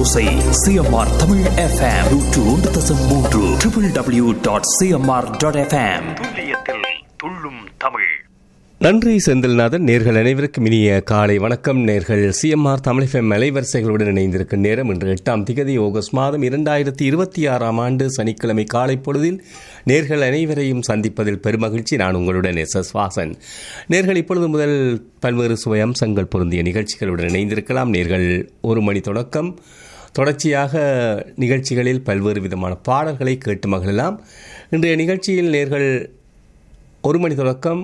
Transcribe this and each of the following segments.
ஓசை CMR Tamil FM நூற்று ஒன்று தசம் மூன்று triple W dot CMR dot FM துல்லியத்தில் துள்ளும் தமிழ் நன்றி செந்தில்நாதன் நேர்கள் அனைவருக்கும் இனிய காலை வணக்கம் நேர்கள் சிஎம்ஆர் தமிழ் எஃப்எம் அலைவரிசைகளுடன் இணைந்திருக்கும் நேரம் இன்று எட்டாம் திகதி ஆகஸ்ட் மாதம் இரண்டாயிரத்தி இருபத்தி ஆறாம் ஆண்டு சனிக்கிழமை காலை பொழுதில் நேர்கள் அனைவரையும் சந்திப்பதில் பெருமகிழ்ச்சி நான் உங்களுடன் எஸ் எஸ் வாசன் நேர்கள் இப்பொழுது முதல் பல்வேறு சுவை அம்சங்கள் பொருந்திய நிகழ்ச்சிகளுடன் இணைந்திருக்கலாம் நேர்கள் ஒரு மணி தொடக்கம் தொடர்ச்சியாக நிகழ்ச்சிகளில் பல்வேறு விதமான பாடல்களை கேட்டு மகிழலாம் இன்றைய நிகழ்ச்சியில் நேர்கள் ஒரு மணி தொடக்கம்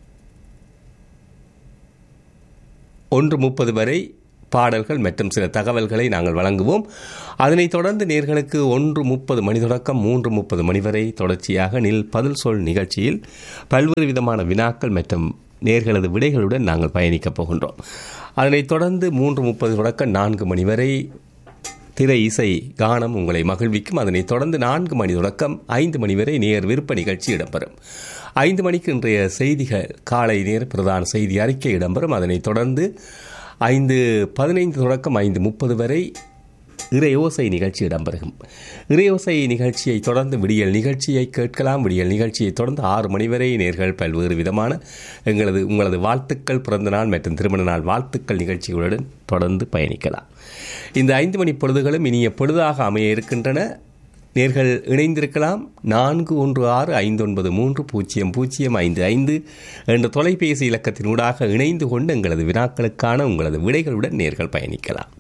ஒன்று முப்பது வரை பாடல்கள் மற்றும் சில தகவல்களை நாங்கள் வழங்குவோம் அதனைத் தொடர்ந்து நேர்களுக்கு ஒன்று முப்பது மணி தொடக்கம் மூன்று முப்பது மணி வரை தொடர்ச்சியாக நில் பதில் சொல் நிகழ்ச்சியில் பல்வேறு விதமான வினாக்கள் மற்றும் நேர்களது விடைகளுடன் நாங்கள் பயணிக்கப் போகின்றோம் அதனைத் தொடர்ந்து மூன்று முப்பது தொடக்கம் நான்கு மணி வரை திரை இசை கானம் உங்களை மகிழ்விக்கும் அதனைத் தொடர்ந்து நான்கு மணி தொடக்கம் ஐந்து மணி வரை நேர் விருப்ப நிகழ்ச்சி இடம்பெறும் ஐந்து மணிக்கு இன்றைய செய்திகள் காலை நேர பிரதான செய்தி அறிக்கை இடம்பெறும் அதனைத் தொடர்ந்து ஐந்து பதினைந்து தொடக்கம் ஐந்து முப்பது வரை இறையோசை நிகழ்ச்சி இடம்பெறும் இறையோசை நிகழ்ச்சியை தொடர்ந்து விடியல் நிகழ்ச்சியை கேட்கலாம் விடியல் நிகழ்ச்சியை தொடர்ந்து ஆறு மணி வரை நேர்கள் பல்வேறு விதமான எங்களது உங்களது வாழ்த்துக்கள் பிறந்த நாள் மற்றும் திருமண நாள் வாழ்த்துக்கள் நிகழ்ச்சிகளுடன் தொடர்ந்து பயணிக்கலாம் இந்த ஐந்து மணி பொழுதுகளும் இனிய பொழுதாக அமைய இருக்கின்றன நேர்கள் இணைந்திருக்கலாம் நான்கு ஒன்று ஆறு ஐந்து ஒன்பது மூன்று பூஜ்ஜியம் பூஜ்ஜியம் ஐந்து ஐந்து என்ற தொலைபேசி இலக்கத்தினூடாக இணைந்து கொண்டு எங்களது வினாக்களுக்கான உங்களது விடைகளுடன் நேர்கள் பயணிக்கலாம்